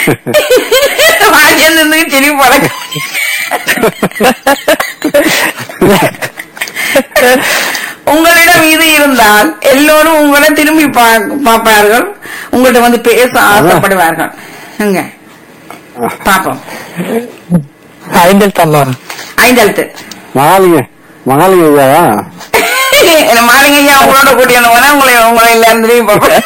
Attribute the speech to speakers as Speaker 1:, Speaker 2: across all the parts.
Speaker 1: ராஜேந்திரனுக்கு சிரி பழக்கம் உங்களிடம் இது இருந்தால் எல்லோரும் உங்களை திரும்பி பா- பார்ப்பார்கள் உங்கள்ட்ட வந்து பேச ஆசைப்படுவார்கள் எங்க பாப்போம்
Speaker 2: ஐந்தல் தம்மா
Speaker 1: ஐந்தெழுத்து
Speaker 3: மகாலிங்க மகாலிங்க ஐயாவா
Speaker 1: மாலிங்க ஐயா உங்களோட கூட்டியான போனா உங்களை உங்களை எல்லாரும் திரும்பி பார்ப்பேன்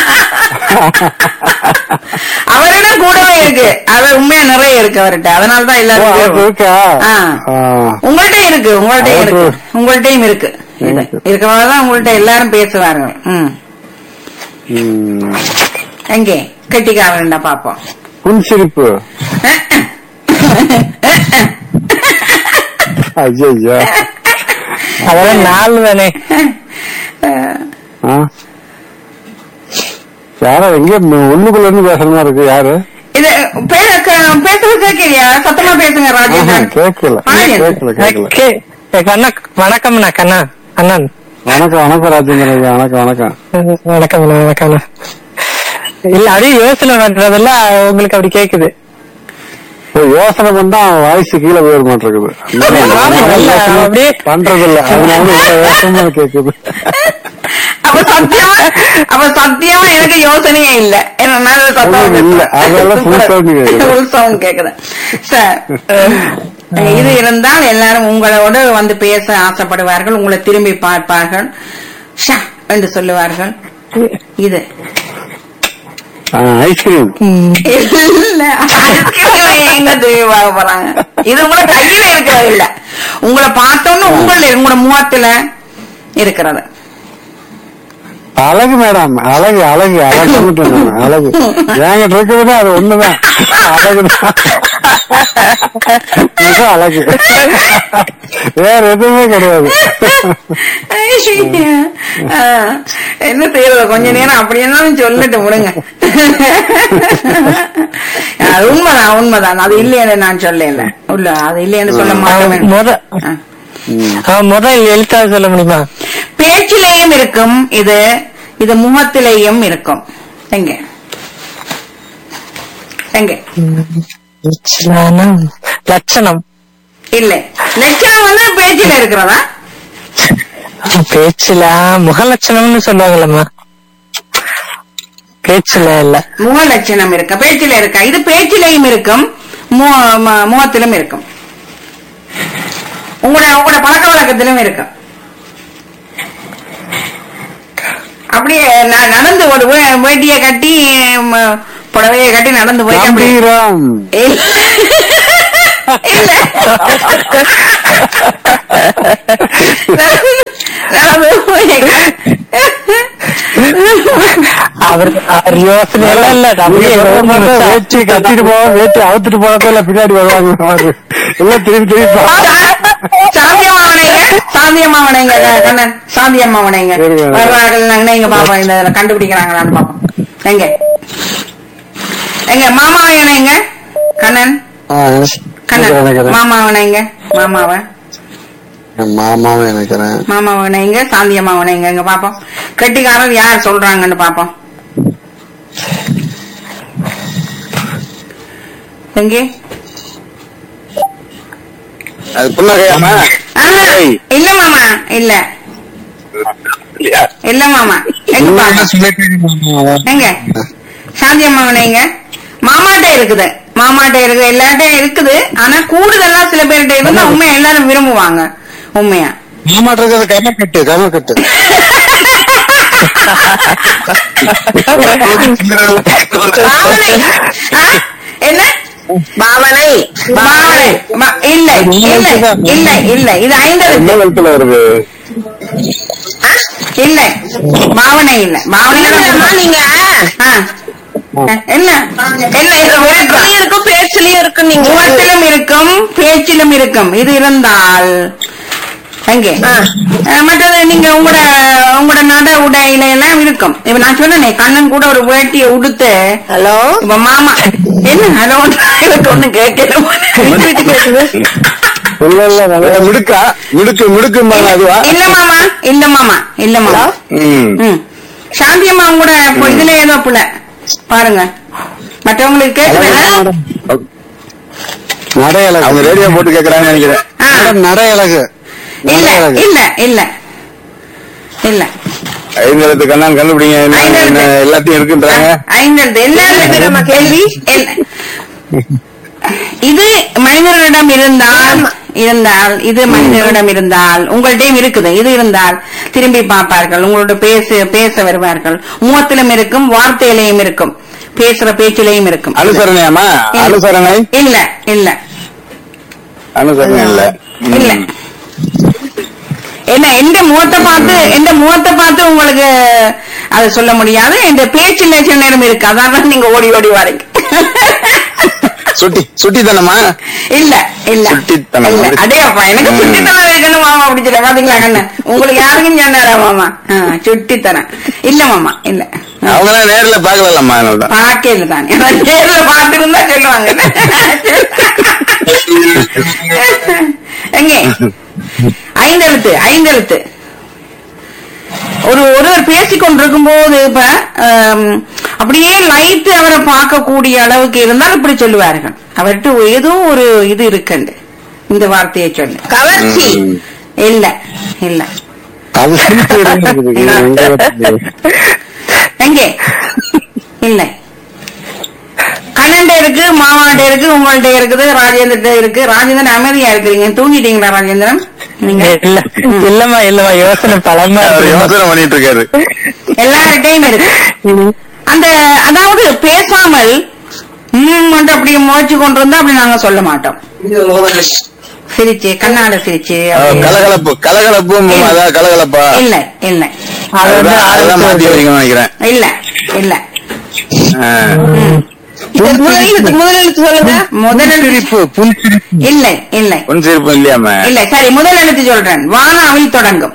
Speaker 1: அவரிடம் கூடவே இருக்கு அவர் உண்மையா நிறைய இருக்கு அவர்கிட்ட அதனாலதான்
Speaker 3: ஓ,
Speaker 1: எல்லாரும்
Speaker 3: அவருக்கு
Speaker 1: தேடுவோம்.
Speaker 3: இருக்கா
Speaker 1: ஆ.
Speaker 3: ஆ.
Speaker 1: உங்கள்ட்ட இருக்கு உங்கள்ட்ட
Speaker 3: அவருக்கு-
Speaker 1: இருக்கு உங்கள்ட்டையும் இருக்கு
Speaker 3: இருக்கு.
Speaker 1: இருக்கவாதான் உங்கள்ட்ட எல்லாரும் பேசுவார்கள் ம்
Speaker 3: ம்.
Speaker 1: எங்கே கெட்டிக்காரன்டா பாப்போம்
Speaker 3: புன்சிரிப்பு ஐயோ
Speaker 2: அதெல்லாம் நாலு தானே
Speaker 3: ஆ யாரோ எங்க உள்ளுக்குள்ள இருந்து பேசுற மாதிரி இருக்கு யாரு
Speaker 1: இது பே- க- பேசுறது கேட்கலையா சத்தமா பேசுங்க
Speaker 3: ஆஹா,
Speaker 1: ராஜேந்திரன்
Speaker 3: கேட்கல
Speaker 1: ராஜேந்திரன்.
Speaker 3: கேட்கல கேட்கல
Speaker 2: கே- ஏ, கண்ணா வணக்கம்ண்ணா கண்ணா அண்ணன்
Speaker 3: வணக்கம் வணக்கம் ராஜேந்திரன் ஐயா வணக்கம் வணக்கம்
Speaker 2: வணக்கம்ண்ணா வணக்கம்ண்ணா இல்ல அப்படியே யோசனை பண்றதெல்லாம் உங்களுக்கு அப்படி கேக்குது
Speaker 3: இப்போ யோசனை பண்ணா வாய்ஸ் கீழே போயிட மாட்டிருக்குது
Speaker 2: ஆமா, இல்ல, அப்படியே-
Speaker 3: பண்றது இல்ல அதனால இவ்வளவு யோசனை கேக்குது
Speaker 1: அப்ப சத்தியமா அப்ப சத்தியமா எனக்கு யோசனையே இல்ல ஏன்னா
Speaker 3: உங்களுக்கு இல்ல. அதெல்லாம் full sound கேக்குது.
Speaker 1: ஃபுல் சவுண்ட் கேக்குது சார் இது இருந்தால் எல்லாரும் உங்களோட வந்து பேச ஆசைப்படுவார்கள் உங்களை திரும்பி பார்ப்பார்கள் ஷா என்று சொல்லுவார்கள் இது
Speaker 3: ஐஸ்கிரீம்
Speaker 1: இல்ல அதுக்கு எங்க திரும்பி பார்க்க போறாங்க இது உங்களை கையில இருக்கிறது இல்ல உங்களை பார்த்தோன்னு உங்கள உங்களோட முகத்துல இருக்கிறது
Speaker 3: அழகு மேடம் அழகு அழகு அழகு சொல்லிட்டேன் நான், அழகு என்கிட்ட இருக்கிறது அது ஒண்ணுதான் அழகுதான் மிக அழகு வேற எதுவுமே கிடையாது
Speaker 1: ஆ, என்ன செய்யறது கொஞ்ச நேரம் அப்படி இருந்தாலும் சொல்லிட்டு விடுங்க அது உண்மைதான் உண்மைதான் அது இல்லைன்னு நான் சொல்லல இல்ல அது இல்லைன்னு சொல்ல மாட்டேன்
Speaker 2: முத
Speaker 1: ஆ.
Speaker 2: ஆ, முதல் எழுத்தாக சொல்ல முடியுமா
Speaker 1: பேச்சிலேயும் இருக்கும் இது இது முகத்திலேயும் இருக்கும் எங்க எங்க
Speaker 2: லட்சணம் லட்சணம்
Speaker 1: இல்ல லட்சணம் வந்து பேச்சில இருக்கிறதா
Speaker 2: பேச்சுல முக லட்சணம்னு சொல்லுவாங்கல்லம்மா பேச்சுல இல்ல
Speaker 1: முக லட்சணம் இருக்க பேச்சில இருக்கா இது பேச்சிலையும் இருக்கும் மு- ம- முகத்திலும் இருக்கும் உங்களோட உங்களோட பழக்க வழக்கத்திலும் இருக்கும் அப்படியே ந- நடந்து ஒரு வே- வேட்டியை கட்டி ம, புடவையை கட்டி நடந்து போய் அப்படி
Speaker 3: கம்பீரம்
Speaker 1: இல்ல. இல்ல. நடந்து போய்
Speaker 2: அவர் அவர் யோசனை எல்லாம் இல்ல அப்படியே
Speaker 3: நீங்க சொல்ற மாதிரி வேட்டி கட்டிட்டு போவோம் வேட்டி அவுத்துட்டு போறப்ப பின்னாடி வருவாங்க பாரு. எல்லாம் திரும்பி திரும்பி பா-
Speaker 1: சாந்தியம்மாவனைங்க சாந்தியம்மாவனைங்க கண்ணன் சாந்தியம்மாவனைங்க
Speaker 3: சரி, சரி.
Speaker 1: வருவார்கள் நாங்க இங்க பாப்போம் இந்த இதுல கண்டுபிடிக்கிறாங்களான்னு பாப்போம் எங்க எங்க மாமாவனைங்க கண்ணன்
Speaker 3: ஆ,
Speaker 1: கண்ணன்
Speaker 3: நினைக்கிறேன்.
Speaker 1: மாமாவனைங்க மாமாவ
Speaker 3: என் மாமாவும் நினைக்கிறேன்
Speaker 1: மாமாவனைங்க சாந்தியம்மாவனைங்க எங்க பாப்போம் கெட்டிக்காரர் யார் சொல்றாங்கன்னு பாப்போம் எங்கே
Speaker 3: அது புன்னகையாமா
Speaker 1: ஆ, இல்ல மாமா இல்ல இல்ல மாமா எங்க பாப்போம் எங்க சாந்தி அம்மாவனைங்க மாமாட்ட இருக்குது மாமாட்ட இருக்குது எல்லார்ட்டையும் இருக்குது ஆனா கூடுதலா சில பேர்கிட்ட இருந்தா உண்மையா எல்லாரும் விரும்புவாங்க உண்மையா
Speaker 3: மாமாட்ட இருக்கிறது கமக்கட்டு கமக்கட்டு
Speaker 1: பாவனை ஆ? என்ன பாவனை பாவனை பா- இல்ல இல்ல இல்ல இல்ல இது ஐந்தது
Speaker 3: என்ன எழுத்துல வருது
Speaker 1: இல்ல பாவனை இல்ல பாவனை நீங்க என்ன என்ன இது முகத்திலும் இருக்கும் பேச்சிலும் இருக்கும் நீங்க முகத்திலும் இருக்கும் பேச்சிலும் இருக்கும் இது இருந்தால் எங்கே அஹ், மற்றது நீங்க உங்களோட உங்களோட நட உடையில எல்லாம் இருக்கும் இப்ப நான் சொன்னேனே கண்ணன் கூட ஒரு வேட்டியை உடுத்து ஹலோ இப்ப மாமா என்ன ஹலோ எனக்கு ஒண்ணு கேட்கல
Speaker 3: இல்ல இல்ல நல்ல முடுக்கா முடுக்கு முடுக்கு அதுவா
Speaker 1: இல்ல மாமா இல்ல மாமா இல்ல மாமா
Speaker 3: ம்
Speaker 1: ம் சாந்தி அம்மா கூட இப்போ இதுல ஏதோ புள்ள பாருங்க மற்றவங்களுக்கு கேக்குதா
Speaker 3: நடை அழகு
Speaker 4: அவங்க ரேடியோ போட்டு கேக்குறாங்கன்னு நினைக்கிறேன்
Speaker 1: ஆ.
Speaker 3: மேடம், நடை அழகு
Speaker 1: இல்ல
Speaker 3: நடை அழகு
Speaker 1: இல்ல இல்ல இல்ல
Speaker 4: ஐந்தெழுத்து கண்ணான் கண்டுபிடிங்க என்ன-
Speaker 1: ஐந்தெழுத்து.
Speaker 4: என்ன எல்லாத்தையும் இருக்குன்றாங்க
Speaker 1: ஐந்தெழுத்து என்ன நம்ம கேள்வி இல்ல. இது மனிதர்களிடம் இருந்தால் இருந்தால் இது மனிதர்களிடம் இருந்தால் உங்கள்கிட்டயும் இருக்குது இது இருந்தால் திரும்பி பார்ப்பார்கள் உங்களோட பேச பேச வருவார்கள் முகத்திலும் இருக்கும் வார்த்தையிலையும் இருக்கும் பேசுற பேச்சிலையும் இருக்கும்
Speaker 4: அனுசரணையாமா
Speaker 1: இல்ல.
Speaker 4: அனுசரணை
Speaker 1: இல்ல இல்ல
Speaker 4: அனுசரணை இல்ல ம்.
Speaker 1: இல்ல என்ன எந்த முகத்தை பார்த்து எந்த முகத்தை பார்த்து உங்களுக்கு அதை சொல்ல முடியாது எந்த பேச்சில் சில நேரம் இருக்கு அதான் நீங்க ஓடி ஓடி வரீங்க
Speaker 4: சுட்டி சுட்டி தானம்மா
Speaker 1: இல்ல இல்ல
Speaker 4: சுட்டித்தனம்.
Speaker 1: இல்ல அடே அப்பா எனக்கு
Speaker 4: ம்.
Speaker 1: சுட்டித்தனம் இருக்கணும் மாமா அப்படி சொல்ல பாத்தீங்களா கண்ணு உங்களுக்கு யாருக்கும் சொன்னாரா மாமா ஆ, சுட்டித்தனம் இல்ல மாமா இல்ல
Speaker 4: அவங்க எல்லாம் நேர்ல பாக்கலாம்மா அதனாலதான்
Speaker 1: பாக்கல தானே நேர்ல பாத்துருந்தா சொல்லுவாங்க எங்க ஐந்தெழுத்து ஐந்தெழுத்து ஒரு ஒருவர் பேசிக் கொண்டிருக்கும் போது இப்ப ஆம், அப்படியே லைட் அவரை பார்க்கக்கூடிய அளவுக்கு இருந்தால் இப்படி சொல்லுவார்கள் அவர்கிட்ட ஏதோ ஒரு இது இருக்குண்டு இந்த வார்த்தையை சொல்லு கவர்ச்சி
Speaker 4: ம்.
Speaker 1: இல்ல இல்ல
Speaker 3: அது சிரிப்பு இடம் இருக்குது. எங்க இருக்குது?
Speaker 1: எங்கே இல்ல கண்ணன்ட இருக்கு மாமாட்ட இருக்கு உங்கள்ட்ட இருக்குது ராஜேந்திரட்ட இருக்கு ராஜேந்திரன் அமைதியா இருக்கிறீங்க தூங்கிட்டீங்களா ராஜேந்திரன் நீங்க
Speaker 2: இல்ல இல்லம்மா இல்லம்மா யோசனை பலமா
Speaker 4: அவர்
Speaker 2: இருக்கு.
Speaker 4: யோசனை பண்ணிட்டு இருக்காரு
Speaker 1: எல்லார்கிட்டையும் இருக்கு அந்த அதாவது பேசாமல் ம் என்று அப்படி முயற்சி கொண்டு இருந்தா அப்படி நாங்க சொல்ல மாட்டோம் சிரிச்சு கண்ணாட சிரிச்சு
Speaker 4: அஹ்,
Speaker 1: அப்படி.
Speaker 4: கலகலப்பு கலகலப்பு அதான் கலகலப்பா
Speaker 1: இல்ல இல்ல
Speaker 2: அது வந்து
Speaker 4: அதுதான் அதுதான் மாத்தி
Speaker 2: ஆரம்பிச்சு
Speaker 4: வைக்கணும்னு நினைக்கிறேன்
Speaker 1: இல்ல இல்ல
Speaker 4: அஹ்,
Speaker 1: முதலெழுத்து முதலெழுத்து சொல்லுங்க முதல்
Speaker 3: சிரிப்பு புன்சிரிப்பு
Speaker 1: இல்ல இல்ல
Speaker 4: உன் சிரிப்பு இல்லையாம
Speaker 1: இல்ல சரி முதல் எழுத்து சொல்றேன் வானாவில் தொடங்கும்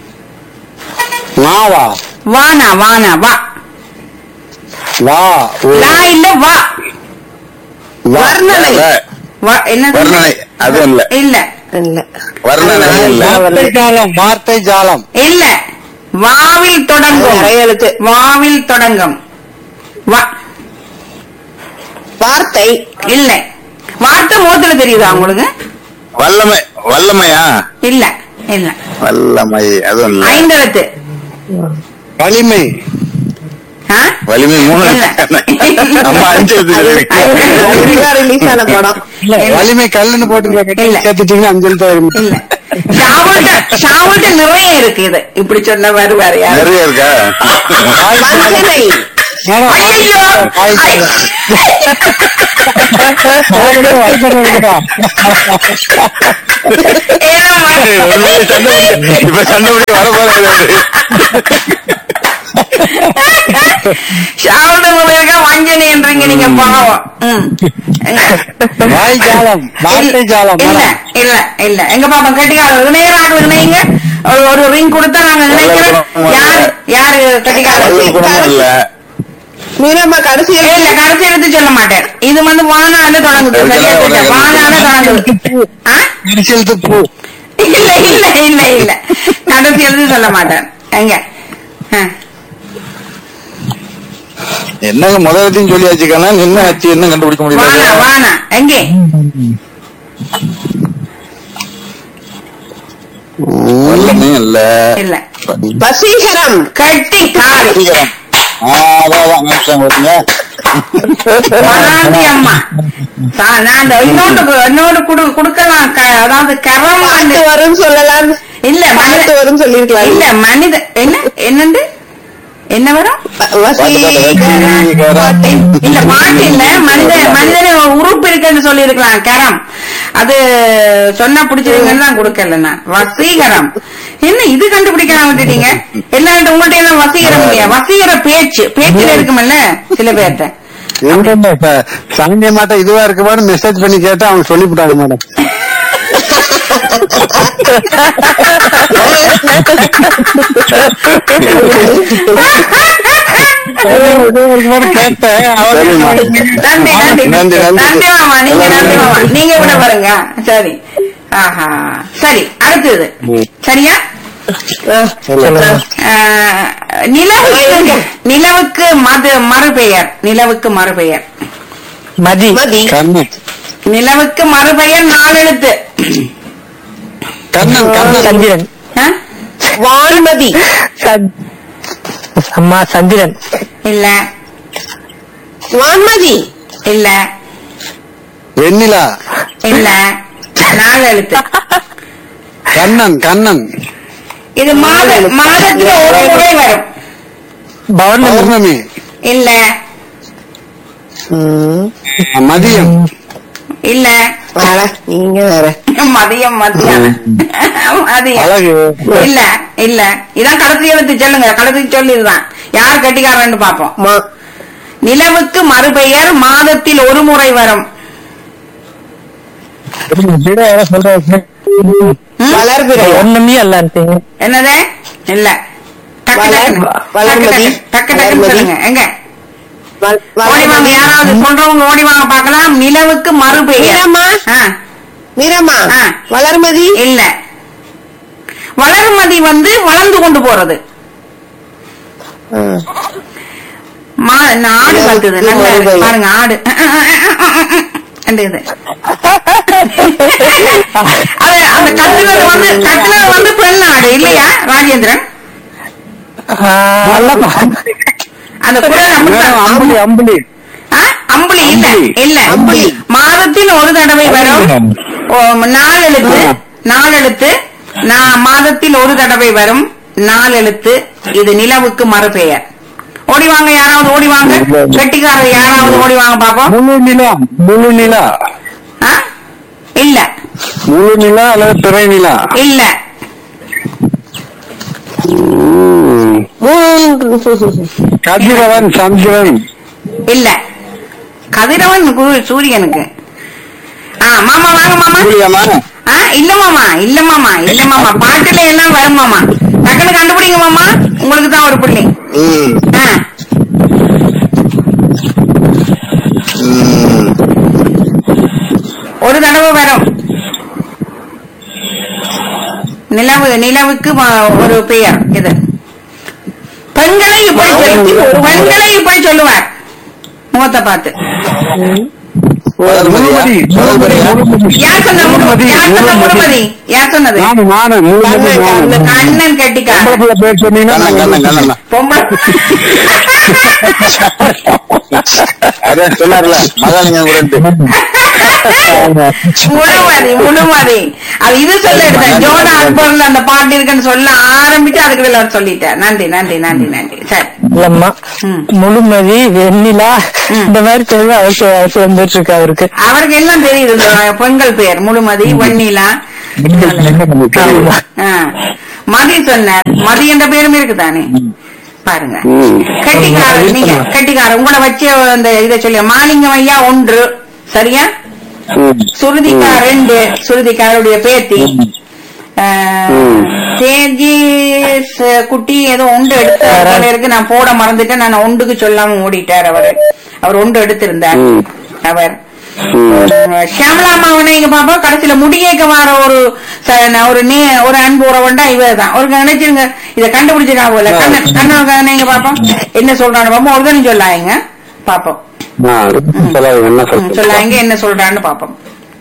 Speaker 3: மாவா
Speaker 1: வானா வானா வா
Speaker 3: வா ஓ,
Speaker 1: லா இல்ல வா
Speaker 3: வா.
Speaker 1: வர்ணனை
Speaker 4: வ-
Speaker 1: வா என்ன
Speaker 4: வர்ணனை அதுவும் இல்ல
Speaker 1: இல்ல
Speaker 4: வர்ணனை இல்ல
Speaker 3: வார்த்தை ஜாலம் வார்த்தை ஜாலம்
Speaker 1: இல்ல வாவில் தொடங்கும் எழுத்து வாவில் தொடங்கும் வா வார்த்தை இல்ல வார்த்தை முகத்துல தெரியுதா உங்களுக்கு
Speaker 4: வல்லமை வல்லமையா
Speaker 1: இல்ல இல்ல
Speaker 4: வல்லமை அதுவும் இல்ல
Speaker 1: ஐந்தெழுத்து
Speaker 3: வலிமை
Speaker 1: ஆ?
Speaker 4: வலிமை மூணு
Speaker 1: இல்ல.
Speaker 4: நம்ம அஞ்சு எடுத்துக்கிறேன்
Speaker 1: ரிலீஸ் ஆன படம்
Speaker 3: இல்ல
Speaker 1: இல்ல.
Speaker 3: வலிமை கல்லுன்னு
Speaker 1: இல்ல.
Speaker 3: போட்டு சேர்த்துட்டீங்கன்னா அஞ்சு எழுத்து வரும்.
Speaker 1: இல்ல ஷாவுல்ட ஷாவுல்ட நிறைய இருக்கு இது இப்படி சொன்ன வருவாரு யாரு
Speaker 4: நிறைய இருக்கா
Speaker 1: வஞ்சனை.
Speaker 3: மேடம்,
Speaker 1: ஐயையோ!
Speaker 3: வாய்ப்பு.
Speaker 1: ஐ-
Speaker 3: வாய்ப்பு இருக்குதா?
Speaker 1: ஏனம்மா?
Speaker 4: உண்மையிலே சண்டை பிடிக்க- இப்ப சண்டை பிடிக்க வர போறாரு
Speaker 1: ஷாவுல்ட நிறைய வஞ்சனை என்றீங்க நீங்க பாவம் ம்.
Speaker 3: வாய் ஜாலம் வார்த்தை ஜாலம்
Speaker 1: இல்ல
Speaker 3: மேடம்.
Speaker 1: இல்ல இல்ல எங்க பாப்பா கட்டிக்காரர் இணையராக இணைங்க ஒரு ஒரு ரிங் கொடுத்தா நாங்க நினைக்கிறோம் யாரு யாரு கட்டிக்காரர்
Speaker 4: வல்ல குணமும் இல்ல
Speaker 1: மீனம்மா கடைசி இல்ல கடைசி எடுத்து சொல்ல மாட்டேன் இது வந்து வானால தொடங்குது
Speaker 4: அதுக்கு
Speaker 1: சரியா
Speaker 4: எல்லாம்
Speaker 1: போச்சா?
Speaker 4: உனக்கு
Speaker 1: வானால தொடங்குது ஆ?
Speaker 3: கடைசி எழுத்து பூ
Speaker 1: இல்ல இல்ல இல்ல இல்ல கடைசி எழுதி சொல்ல மாட்டேன் எங்க ஆ.
Speaker 4: என்னங்க முதலத்தையும் சொல்லியாச்சுக்கானா என்ன ஆச்சு என்ன கண்டுபிடிக்க
Speaker 1: வானா
Speaker 4: முடியல
Speaker 1: வானா எங்கே
Speaker 4: வல்லமே இல்ல
Speaker 1: இல்ல வசீகரம் கட்டி காரி
Speaker 4: சீக்கிரம். ஆ, அதான், அதான், நிமிஷம் கொடுங்க.
Speaker 1: வனாந்தி அம்மா சா- நான் அந்த இன்னொன்று கு- இன்னொன்று குடு கொடுக்கலாம் க- அதாவது கரம் வந்து
Speaker 5: வரும் சொல்லலாம்
Speaker 1: இல்ல மனித
Speaker 5: வரும் சொல்லிருக்கலாம்
Speaker 1: இல்ல மனித என்ன என்னண்டு என்ன வரும்
Speaker 4: பாட்டு, பாட்டு, வசீகரம்.
Speaker 1: இல்ல பாட்டு இல்ல மனித மனிதன உறுப்பு இருக்குன்னு சொல்லி இருக்கலாம் கரம் அது சொன்னா பிடிச்சிருங்கன்னு தான் கொடுக்கல நான் வசீகரம் என்ன இது கண்டுபிடிக்காம விட்டுட்டீங்க எல்லார்ட்ட உங்கள்ட்ட எல்லாம் வசீகரம் இல்லையா வசீகர பேச்சு பேச்சுல இருக்குமல்ல சில பேர்ட்ட
Speaker 3: எங்க இப்ப சண்டே மாட்டம் இதுவா இருக்குமான்னு மெசேஜ் பண்ணி கேட்டா அவங்க சொல்லிவிட்டாங்க மேடம் இதுவா இருக்குமான்னு கேட்டேன்
Speaker 4: சரிம்மா.
Speaker 3: அவங்க
Speaker 1: நன்றி நன்றி
Speaker 4: நன்றி, நன்றி.
Speaker 1: நன்றி மாமா நீங்க நன்றி மாமா நீங்க விட பாருங்க சரி ஆஹா சரி அடுத்தது சரியா ஆஹ், நிலவுக்கு நிலவுக்கு மது மறுபெயர் நிலவுக்கு மறுபெயர்
Speaker 2: மதி
Speaker 5: மதி
Speaker 4: கண்ணன்
Speaker 1: நிலவுக்கு மறுபெயர் நாலெழுத்து
Speaker 4: கண்ணன் கண்ணன்
Speaker 2: சந்திரன்
Speaker 1: ஆ?
Speaker 5: வான்மதி
Speaker 2: சந்- அம்மா சந்திரன்
Speaker 1: இல்ல
Speaker 5: வான்மதி
Speaker 1: இல்ல
Speaker 4: வெண்ணிலா
Speaker 1: இல்ல நாலு எழுத்து
Speaker 4: கண்ணன் கண்ணன்
Speaker 1: இது மாத மாதத்துல ஒரு முறை வரும்
Speaker 2: பௌர்ணமி
Speaker 4: பௌர்ணமி
Speaker 1: இல்ல
Speaker 4: மதியம்
Speaker 1: இல்ல
Speaker 5: வேற நீங்க வேற
Speaker 1: மதியம் மதியம் மதியம்
Speaker 4: அழகு
Speaker 1: இல்ல இல்ல இதான் கடைசி எழுத்து சொல்லுங்க கடைசி சொல்லிதுதான் யார் கட்டிக்காரன்னு பாப்போம்
Speaker 5: மா
Speaker 1: நிலவுக்கு மறுபெயர் மாதத்தில் ஒரு முறை வரும் ம்?
Speaker 5: வளர்பிறை
Speaker 2: பௌர்ணமி அல்லான்ட்டீங்க
Speaker 1: என்னது இல்ல டக்கு
Speaker 5: வளர்-
Speaker 1: டக்குன்னு.
Speaker 5: வளர்மதி.
Speaker 1: டக்கு டக்கு டக்குன்னு
Speaker 5: வளர்மதி.
Speaker 1: சொல்லுங்க எங்க
Speaker 5: வ-
Speaker 1: ஓடி வாங்க
Speaker 5: வளர்மதி
Speaker 1: யாராவது சொல்றவங்க ஓடி வாங்க பார்க்கலாம் நிலவுக்கு மறுபெயர்
Speaker 5: மீரம்மா?
Speaker 1: ஆ,
Speaker 5: மீரம்மா
Speaker 1: ஆ.
Speaker 5: வளர்மதி
Speaker 1: இல்ல வளர்மதி வந்து வளர்ந்து கொண்டு போறது
Speaker 5: ஆ.
Speaker 1: மா இந்த ஆடு
Speaker 5: நிலவுக்கு
Speaker 1: கத்துது நல்லா இருக்கு.
Speaker 5: மறுபெயர்.
Speaker 1: பாருங்க ஆடு அந்த இது அது அந்த கட்டுறது வந்து கட்டுறது வந்து பெண் ஆடு இல்லையா ராஜேந்திரன் அந்த குரல் அப்படித்தான்.
Speaker 3: அம்புலி அம்புலி
Speaker 1: ஆ? அம்புலி இல்ல இல்ல
Speaker 5: அம்புலி.
Speaker 1: மாதத்தில் ஒரு தடவை வரும் ஓ, நாலு எழுத்து நாலு எழுத்து நா- மாதத்தில் ஒரு தடவை வரும் நாலு எழுத்து இது நிலவுக்கு மறுபெயர் ஓடி வாங்க யாராவது ஓடி வாங்க கெட்டிக்காரர் யாராவது ஓடி வாங்க பாப்போம்
Speaker 3: முழு நிலா முழு நிலா
Speaker 1: ஆ? இல்ல
Speaker 3: முழு நிலா அல்லது பிறை நிலா
Speaker 1: இல்ல
Speaker 3: கதிரவன் சந்திரன்
Speaker 1: இல்ல கதிரவன் கு- சூரியனுக்கு ஆ மாமா வாங்க மாமா
Speaker 4: புரியாமா
Speaker 1: ஆ இல்ல மாமா இல்ல மாமா இல்ல மாமா பாட்டுல எல்லாம் வரும் மாமா டக்குனு கண்டுபிடிங்க மாமா உங்களுக்கு தான் ஒரு பிள்ளை
Speaker 4: ம்
Speaker 1: ஆ
Speaker 4: ம்.
Speaker 1: ஒரு தடவை வரும் நிலவு நிலவுக்கு வ- ஒரு பெயர் இது பெண்களை இப்படி சொல்லி பெண்களை இப்படி சொல்லுவார் முகத்தை பார்த்து
Speaker 4: வளர்மதியா? வளர்மதியா?
Speaker 1: யார் சொன்ன முழுமதி யார் சொன்ன முழுமதி யார் சொன்னது
Speaker 3: நானு நானு முழுமதி நானு
Speaker 1: கண்ணன் கட்டிக்காரன்
Speaker 3: பொம்பளை பிள்ளை பேர் சொன்னீங்கன்னா
Speaker 4: கண்ணன் கண்ணன் கண்ணன்
Speaker 1: பொம்பளை
Speaker 4: அதான் சொன்னார்ல மகாலிங்கம் கூட
Speaker 1: முழுமதி முழுமதி அது இது சொல்ல எடுத்தேன் ஜோனா அக்பர்ல அந்த பாட்டு இருக்குன்னு சொல்ல ஆரம்பிச்சு அதுக்கு வெளில சொல்லிட்டேன் நன்றி நன்றி நன்றி நன்றி சரி
Speaker 2: இல்லம்மா
Speaker 1: ம்.
Speaker 2: முழுமதி வெண்ணிலா
Speaker 1: ம்.
Speaker 2: இந்த மாதிரி பேர் அவருக்கு அவருக்கு வந்துட்டு இருக்கு அவருக்கு
Speaker 1: அவருக்கு எல்லாம் தெரியுது இந்த பெண்கள் பெயர் முழுமதி வன்னிலா
Speaker 2: ஆமா.
Speaker 1: ஆ. மதி சொன்னார் மதி என்ற பேரும் இருக்குதானே பாருங்க கட்டிக்காரர் நீங்க கட்டிக்காரர் உங்களை வச்சு அந்த இதை சொல்லி மாலிங்கம் ஐயா ஒன்று சரியா சுருதிகா ரெண்டு சுருதிகாருடைய பேத்தி தேஜி குட்டி ஏதோ ஒன்று எடுத்த போல இருக்கு நான் போட மறந்துட்டேன் நான் ஒன்றுக்கு சொல்லாம ஓடிட்டார் அவர் அவர் ஒன்று எடுத்திருந்தார் அவர் ஷியாமலா அம்மாவனை இங்க பாப்பா கடைசியில முடியேக்க வர ஒரு ச- ந- ஒரு நே ஒரு அன்பு உறவுண்டா இவ தான் ஒரு நினைச்சிருங்க இத கண்டுபிடிச்சிருக்கா போல கண்ணன் கண்ணன் இங்க பாப்போம் என்ன சொல்றான்னு பாப்போம் ஒரு தடவை சொல்லாங்க பாப்போம்
Speaker 3: என்ன
Speaker 1: ம், சொல்லாங்க என்ன சொல்றான்னு பாப்போம்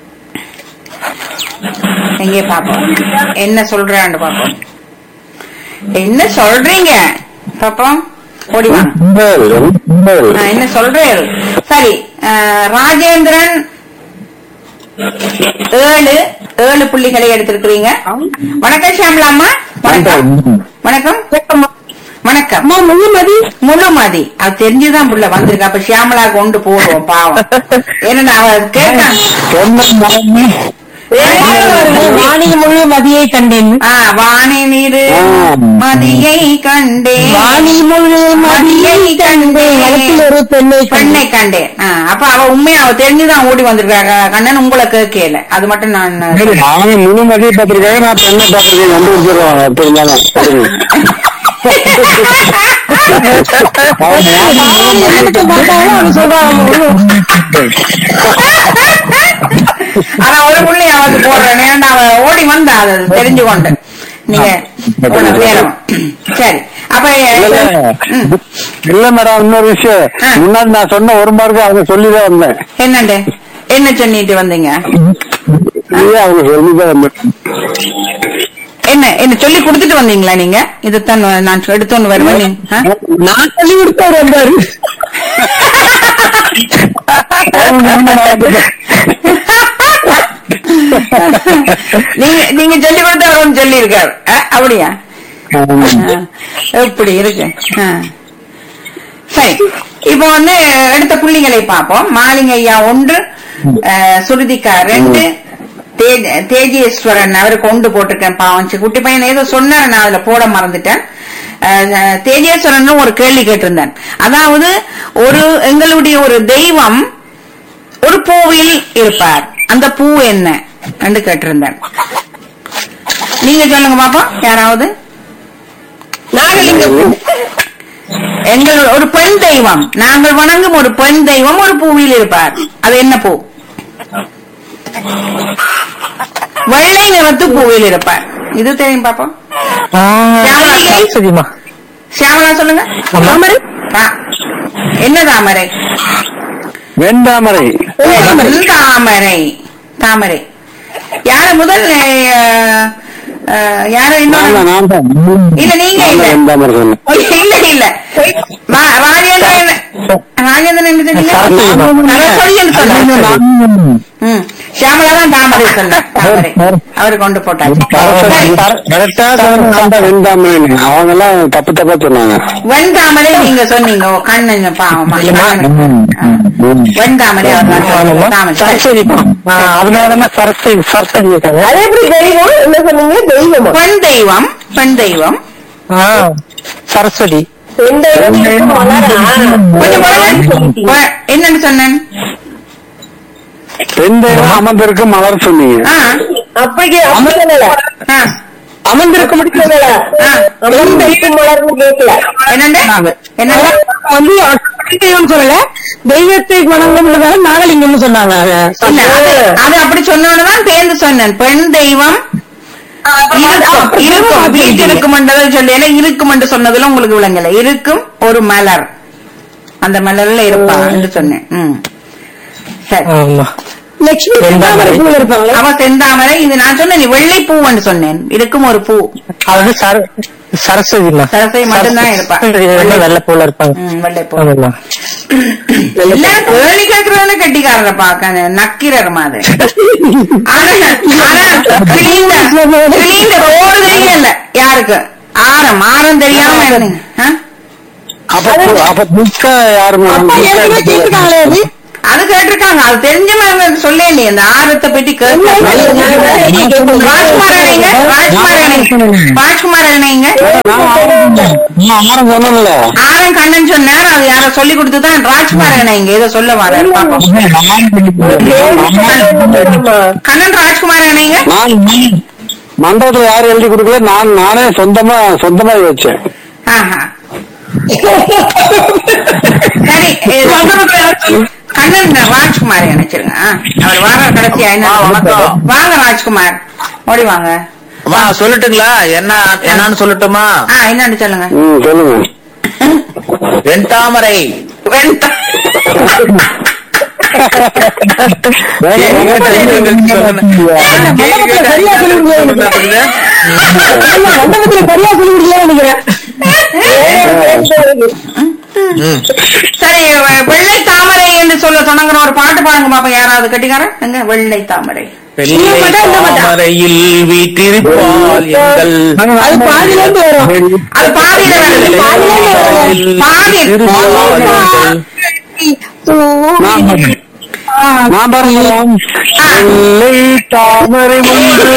Speaker 1: எங்கே பாப்போம் என்ன சொல்றான்னு பாப்போம் என்ன சொல்றீங்க பாப்போம் ஓடி வாங்க ஆ, என்ன சொல்றேன் சரி ஆ, ராஜேந்திரன் ஏழு ஏழு புள்ளிகளை எடுத்திருக்கிறீங்க வணக்கம் ஷியாமலாமா வணக்கம் வணக்கம் வணக்கம் முழுமதி முழுமதி அது தெரிஞ்சுதான் புள்ள வந்திருக்கு அப்ப ஷியாமலா கொண்டு போடுவோம் பாவம் ஏன்னா அவ கேட்டான்
Speaker 2: வானில் முழு மதியை கண்டேன்
Speaker 1: ஆ, வானி நீரு மதியை கண்டேன்
Speaker 2: வானில் முழு
Speaker 1: மதியை கண்டேன்
Speaker 2: ஒரு பெண்ணை
Speaker 1: பெண்ணை கண்டேன் ஆ, அப்ப அவ உண்மையா அவ தெரிஞ்சுதான் ஓடி வந்திருக்காங்க கண்ணன் உங்களை கேட்கல அது மட்டும் நான்
Speaker 3: நானும் முழு மதியை பார்த்திருக்காங்க நான் பெண்ணை பார்த்திருக்கேன் கண்டுபிடிச்சிருவாங்க எப்படி இருந்தாலும் சொல்லுங்க.
Speaker 1: ஆனா ஒரு புள்ளி அவளுக்கு போடுறேன் ஏன்னா அவ ஓடி வந்தா அது தெரிஞ்சு கொண்டு நீங்க உனக்கு வேணும் சரி அப்ப
Speaker 3: இல்ல, இல்ல.
Speaker 1: ம்.
Speaker 3: இல்ல மேடம் இன்னொரு விஷயம்
Speaker 1: ஆ.
Speaker 3: முன்னாடி நான் சொன்ன ஒரு மார்க்கு அவங்க சொல்லிதான் வந்தேன்
Speaker 1: என்னண்டு என்ன சொல்லிட்டு வந்தீங்க
Speaker 3: இல்லையா அவங்க சொல்லிதான் வந்தேன்
Speaker 1: என்ன என்ன சொல்லி கொடுத்துட்டு வந்தீங்களா நீங்க இதுதான் நான் எடுத்தோன்னு வருவேன் ஆ?
Speaker 2: நான் சொல்லி கொடுத்தாரு வந்தாரு
Speaker 1: நீங்க நீங்க சொல்லி கொடுத்து அவர் ஒண்ணு சொல்லி இருக்காரு அப்படியா ஆ, எப்படி இருக்கு ஆ. சரி இப்போ வந்து எடுத்த புள்ளிகளை பார்ப்போம் மாலிங்க ஐயா ஒன்று ஆ, சுருதிகா ரெண்டு தே- தேஜேஸ்வரன் அவருக்கு ஒன்று போட்டிருக்கேன் பாவம் சி, குட்டி பையன் ஏதோ சொன்னார் நான் அதுல போட மறந்துட்டேன் ஆ, தேஜேஸ்வரன் ஒரு கேள்வி கேட்டிருந்தேன் அதாவது ஒரு எங்களுடைய ஒரு தெய்வம் ஒரு பூவில் இருப்பார் அந்த பூ என்ன என்று கேட்டிருந்தேன் நீங்க சொல்லுங்க பாப்போம் யாராவது
Speaker 5: நாகலிங்கம்
Speaker 1: எங்கள் ஒரு பெண் தெய்வம் நாங்கள் வணங்கும் ஒரு பெண் தெய்வம் ஒரு பூவில் இருப்பார் அது என்ன பூ வெள்ளை நிறத்து பூவில் இருப்பார் இது தெரியும் பாப்போம்
Speaker 2: சரிமா
Speaker 1: சியாமலா சொல்லுங்க தாமரை தா- என்ன தாமரை
Speaker 3: வெண்டாமரை
Speaker 1: தாமரை தாமரை யாரு முதல் அஹ், அஹ், யாரு
Speaker 3: நான்
Speaker 1: இன்னொரு
Speaker 3: தான், நான் தான்.
Speaker 1: இல்ல நீங்க
Speaker 3: நான்
Speaker 1: இல்ல
Speaker 3: தான் வெண்டாமரை சொன்னேன்
Speaker 1: இல்ல இல்ல ரா- ராஜேந்திரன் என்ன- ராஜேந்திரன் என்ன சொன்னீங்க சரஸ்வதின்னு சொன்னாங்க ம் ஷியாமலா தான் தாமரை சொன்னார் தாமரை அவர் கொண்டு போட்டாச்சு சரி.
Speaker 3: கரெக்டா சொன்னா வெண்டாமரை அவங்க எல்லாம் தப்பு தப்பா சொன்னாங்க
Speaker 1: வெண்தாமரை நீங்க சொன்னீங்க ஓ, கண்ணன் பாவமா வெண்தாமரை அவர் தான் சொன்னார். தாமரை சரி.
Speaker 2: சரஸ்வதிமா அதனாலதான் சரஸ்வதி சரஸ்வதி இருக்காங்க
Speaker 5: அது எப்படி தெய்வம் என்ன சொன்னீங்க தெய்வமா
Speaker 1: பெண் தெய்வம் பெண் தெய்வம்
Speaker 2: ஆ, சரஸ்வதி
Speaker 5: பெண் தெய்வம் மலரா?
Speaker 1: கொஞ்சம் பாருங்க. வ- என்னன்னு சொன்னேன்
Speaker 3: பெண் தெய்வம் அமர்ந்திருக்கு மலர் சொன்னீங்க
Speaker 1: ஆ,
Speaker 5: அப்படி அப்படி சொல்லல
Speaker 1: ஆ,
Speaker 5: அமர்ந்திருக்க முடியல
Speaker 1: ஆ.
Speaker 5: அமர்ந்திருக்கும் மலர்னு கேட்கல
Speaker 1: என்னண்டு என்னண்டு
Speaker 2: வந்து தெய்வம் சொல்லல தெய்வத்தை வணங்கும் நாகலிங்கம்னு சொன்னாங்க
Speaker 1: இல்ல அது அது அப்படி சொன்னோன்னுதான் பேர்ந்து சொன்னேன் பெண் தெய்வம் இருக்கும் இருக்கும் வீட்டு இருக்கும்ன்றதை சொல்லி ஏன்னா இருக்கும் என்று சொன்னதுல உங்களுக்கு விளங்கல இருக்கும் ஒரு மலர் அந்த மலர்ல இருப்பா என்று சொன்னேன் ம். சரி
Speaker 2: ஆமா
Speaker 5: லட்சுமி
Speaker 2: செந்தாமரை
Speaker 5: பூல இருப்பாங்களா
Speaker 1: அவ செந்தாமரை இது நான் சொன்னேன் வெள்ளை பூன்னு சொன்னேன் இருக்கும் ஒரு பூ
Speaker 2: அது சர- சரஸ்வதிமா
Speaker 1: சரஸ்வதி மட்டும்தான் இருப்பா.
Speaker 2: வெள்ளை போல இருப்பாங்க
Speaker 1: ம், வெள்ளை பூ
Speaker 2: ஆமாம்மா.
Speaker 1: எல்லாரும் கேள்வி கேட்கறவன கட்டிக்காரரை பாக்க நக்கிறர் மாதிரி ஆனா ஆனா சிலிண்டர் சிலிண்டர் ஓடு தெரியல யாருக்கு ஆரம் ஆரம் தெரியாம இருந்தீங்க ஆ?
Speaker 3: அப்ப அப்ப புக்க யாருமே
Speaker 1: அது கேட்டிருக்காங்க அது தெரிஞ்ச மாதிரி சொல்ல இல்லையே அந்த ஆரத்தை பற்றி கேட்க ராஜ்குமார் இணைங்க ராஜ்குமார் இணைங்க ராஜ்குமார் இணைங்க
Speaker 3: ஆரம் சொன்னல
Speaker 1: ஆரம் கண்ணன் சொன்னார் அது யாரோ சொல்லி கொடுத்து தான் ராஜ்குமார் இணைங்க ஏதோ சொல்ல வர்றாரு பாப்போம் கண்ணன் ராஜ்குமார் இணைங்க
Speaker 3: நான் மண்டபத்துல யாரும் எழுதி கொடுக்கல நான் நானே சொந்தமா சொந்தமா வச்சேன்
Speaker 1: ஆஹா. சரி இது கண்ணன் ராஜ்குமார் நினைச்சிருங்க ஆ, அவர் வார கடைசியா என்ன
Speaker 6: வணக்கம்.
Speaker 1: வாங்க ராஜ்குமார் ஓடி வாங்க
Speaker 6: அம்மா சொல்லட்டுங்களா என்ன என்னன்னு சொல்லட்டுமா
Speaker 1: ஆ என்னன்னு சொல்லுங்க
Speaker 3: ம் சொல்லுங்க
Speaker 6: வெண்தாமரை
Speaker 1: வெண்தா-
Speaker 2: மண்டபத்துல சரியா சொல்லி முடியல நினைக்கிறேன்
Speaker 6: ம்.
Speaker 1: சரி வெ- வெள்ளை தாமரை என்று சொல்ல சொன்னாங்க ஒரு பாட்டு பாடுங்க பாப்பா யாராவது கட்டிக்காரன் எங்க வெள்ளை தாமரை
Speaker 6: வெள்ளை தாமரையில் வீட்டிருப்பால் எங்கள்
Speaker 2: அது பாதியில இருந்து வரும்
Speaker 1: அது பாதியில வருது பாதி
Speaker 6: திருப்பால் எங்கள்
Speaker 3: நான் பாருங்க வெள்ளை தாமரை ஒன்று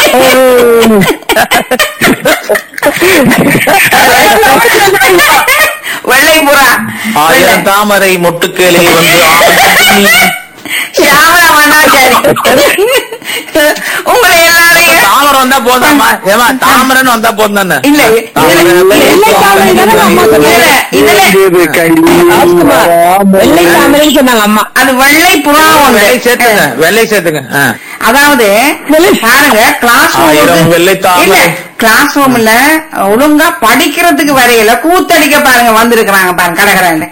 Speaker 1: வெள்ளை புறா
Speaker 6: ஆயிரம் தாமரை மொட்டுக்களே வந்து ஆடும்.
Speaker 1: சியாமலா மண்ணாச்சாரி உங்களை எல்லாரையும்
Speaker 6: தாமரை வந்தா போதாமா ஏமா தாமரைன்னு வந்தா போதும் தானே
Speaker 1: இல்ல இதுல வெள்ளை தாமரை தானே அம்மா சொன்னாங்க. இதுல
Speaker 3: இது கை
Speaker 2: வெள்ளை தாமரைன்னு சொன்னாங்க அம்மா
Speaker 1: அது வெள்ளை புறா ஒன்று
Speaker 6: வெள்ளை சேர்த்துங்க வெள்ளை சேர்த்துங்க ஆ.
Speaker 1: அதாவது பாருங்க கிளாஸ்
Speaker 6: ஆயிரம் வெள்ளை தாமரை.
Speaker 1: இல்ல கிளாஸ் ரூம்ல ஒழுங்கா படிக்கிறதுக்கு வரையில கூத்தடிக்க பாருங்க வந்திருக்கிறாங்க பாருங்க கடகரான்னு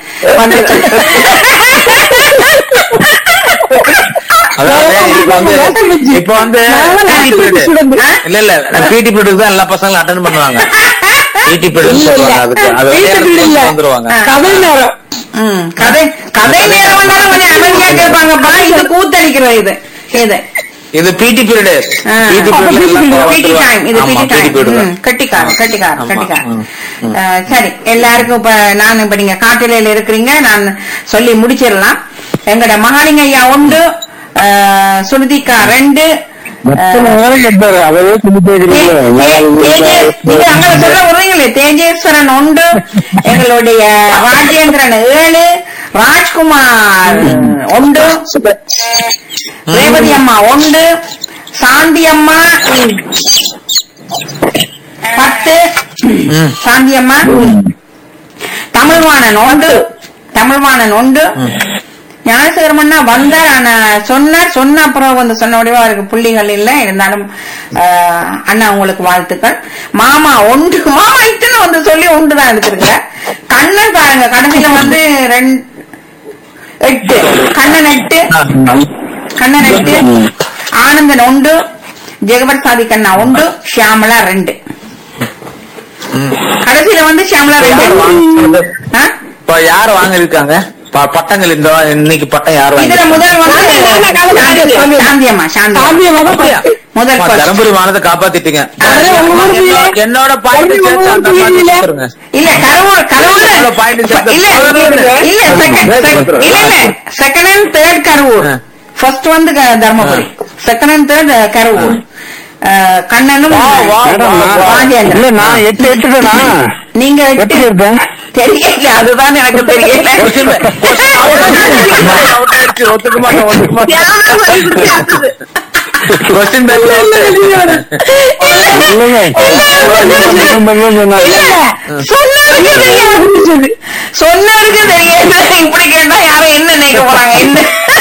Speaker 6: அதாவது இப்ப வந்து இப்ப வந்து PT period. இல்ல இல்ல பிடி பீரியட் தான் எல்லா பசங்களும் அட்டன் பண்ணுவாங்க பிடி பீரியட் சொல்லுவாங்க அதுக்கு அது விளையாடுறதுக்கு வந்துருவாங்க
Speaker 5: கதை நேரம்
Speaker 1: ம், கதை கதை நேரம் வந்தாலும் கொஞ்சம் அமைதியா கேட்பாங்கப்பா இது கூத்தடிக்கிற இது இது
Speaker 6: இது பிடி பீரியட்
Speaker 1: ஆ.
Speaker 6: பிடி
Speaker 1: பிடி டைம் இது பிடி டைம் கட்டிக்காரம் கட்டிக்காரம் கட்டிக்காரம் அஹ், சரி எல்லாருக்கும் இப்ப நான் இப்ப நீங்க காட்டிலையில இருக்கிறீங்க நான் சொல்லி முடிச்சிடலாம் எங்கட மகாலிங்க ஐயா ஒன்று அஹ், சுருதிகா ரெண்டு
Speaker 3: எத்தனை நேரம் கேட்டாரு அதையே சொல்லிட்டே
Speaker 1: தே- தே- தேஜே- நீங்க அங்க சொல்ல விடுறீங்களே தேஜேஸ்வரன் உண்டு எங்களுடைய ராஜேந்திரன் ஏழு ராஜ்குமார் உண்டு ரேவதி அம்மா உண்டு சாந்தி அம்மா பத்து சாந்தி அம்மா தமிழ்வாணன் உண்டு தமிழ்வாணன் உண்டு ஞானசேகரமண்ணா வந்தார் ஆனா சொன்னார் சொன்ன அப்புறம் வந்து சொன்ன உடனே அவருக்கு புள்ளிகள் இல்லை இருந்தாலும் ஆஹ், அண்ணா உங்களுக்கு வாழ்த்துக்கள் மாமா ஒன்று மாமா இத்தனை வந்து சொல்லி ஒன்று தான் எடுத்திருக்க கண்ணன் பாருங்க கடைசியில வந்து ரெண்டு எட்டு கண்ணன் எட்டு கண்ணன் எட்டு ஆனந்தன் ஒன்று ஜெகபர் சாதி கண்ணா ஒன்று ஷியாமலா ரெண்டு கடைசியில வந்து ஷியாமலா ரெண்டு ஆ?
Speaker 6: இப்ப யார் வாங்கிருக்காங்க ப- பட்டங்கள் இந்த இன்னைக்கு பட்டம் யார்
Speaker 1: இதுல
Speaker 6: வாங்கி
Speaker 1: முதல் வந்து சாந்தியம்மா சாந்தி முதல் first.
Speaker 6: தருமபுரி மானத்தை காப்பாத்திட்டீங்க
Speaker 1: அது உங்க
Speaker 6: என்னோட- என்னோட பாயிண்ட் சேர்த்து அந்த மாதிரி கொடுத்துருங்க.
Speaker 1: இல்ல கரூர் கரூர்
Speaker 6: இவ்வளவு point சேர்த்து
Speaker 1: இல்ல
Speaker 6: பதினொன்று.
Speaker 1: இல்ல second- இல்ல இல்ல செகண்ட் அண்ட் தேர்ட் கரூர்
Speaker 6: ஆ.
Speaker 1: ஃபர்ஸ்ட் வந்து க- Dharmapuri second and third Karur அஹ், கண்ணனும்
Speaker 6: வா, வா,
Speaker 3: மேடம் நான் இல்ல
Speaker 1: ராஜேந்திரன்
Speaker 3: நான் எட்டு எட்டுட்டேனா
Speaker 1: நீங்க எட்டு
Speaker 3: எப்படி இருப்பேன்
Speaker 1: தெரியல அதுதான் எனக்கு தெரியல
Speaker 6: Question back. Question out ஆயிடுச்சு. Out ஆயிடுச்சு. ஒத்துக்க மாட்டேன், ஒத்துக்க மாட்டேன். Question back ல வந்து-
Speaker 3: இல்லைங்க சொன்னாங்க
Speaker 1: சொன்னவருக்கு தெரியாது சொன்னவருக்கு தெரியாது இப்படி கேட்டா யாரும் என்ன நினைக்க போறாங்க என்ன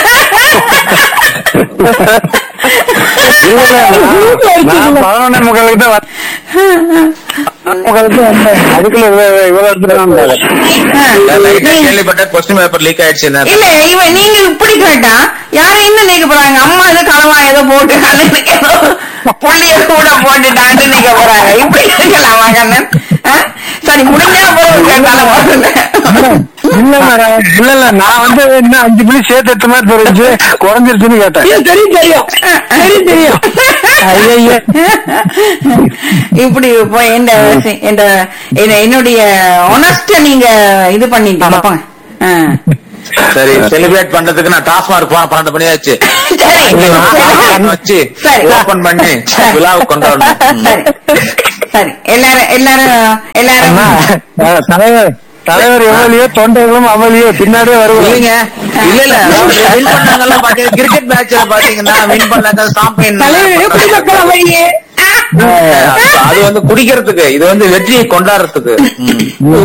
Speaker 3: இல்ல, நான் பதினொன்னே முக்காலுக்கு தான் வந்தேன். முக்காலுக்கு தான் வந்தேன். அதுக்குள்ள இவ்வளவு இவ்வளவு எடுத்துட்டு வந்தாரு.
Speaker 6: Light ஆ கேள்விப்பட்ட கொஸ்டின் பேப்பர் லீக் ஆயிடுச்சு என்ன
Speaker 1: இல்ல இவன் நீங்க இப்படி கேட்டா யாரும் என்ன நினைக்க போறாங்க அம்மா ஏதோ களவா ஏதோ போட்டு ஏதோ புள்ளிய கூட போட்டுட்டான்னு நினைக்க போறாங்க இப்படி இருக்கலாமா கண்ணன் ஆ? சரி முடிஞ்சா போதும் கேட்டாலும் போதுங்க
Speaker 3: இல்ல மேடம் இல்ல இல்ல நான் வந்து இன்னும் அஞ்சு புள்ளி சேர்த்து எடுத்த மாதிரி தெரிஞ்சு குறைஞ்சிருச்சுன்னு கேட்டேன்
Speaker 5: தெரியும் தெரியும் தெரியும் தெரியும்
Speaker 3: ஐயய்ய.
Speaker 1: இப்படி போய் இந்த இந்த இந்த- என்னுடைய ஒனஸ்ட நீங்க இது பண்ணிட்டீங்க போங்க. ஆ.
Speaker 6: சரி செலிப்ரேட் பண்றதுக்கு நான் டாஸ்மார்க் போன பன்னெண்டு மணி ஆச்சு
Speaker 1: சரி
Speaker 6: வச்சு
Speaker 1: சரி.
Speaker 6: ஓபன் பண்ணி விழாவை கொண்டாடணும்
Speaker 1: சரி சரி எல்லாரும் எல்லாரும் எல்லாரும்
Speaker 3: அண்ணா, அஹ், தலைவர் தலைவர் எவ்வளியோ தொண்டைகளும் அவளியோ பின்னாடியே வருவாங்க
Speaker 6: இல்லைங்க இல்ல இல்ல வின் பண்ணாங்கல்லாம் பாத்தீங்கன்னா கிரிக்கெட் மேட்ச்ல பாத்தீங்கன்னா வின் பண்ணாங்க சாம்பியன்
Speaker 5: குடிமக்கள் வழியே
Speaker 6: அது வந்து குடிக்கிறதுக்கு இது வந்து வெற்றியை கொண்டாடுறதுக்கு ம்.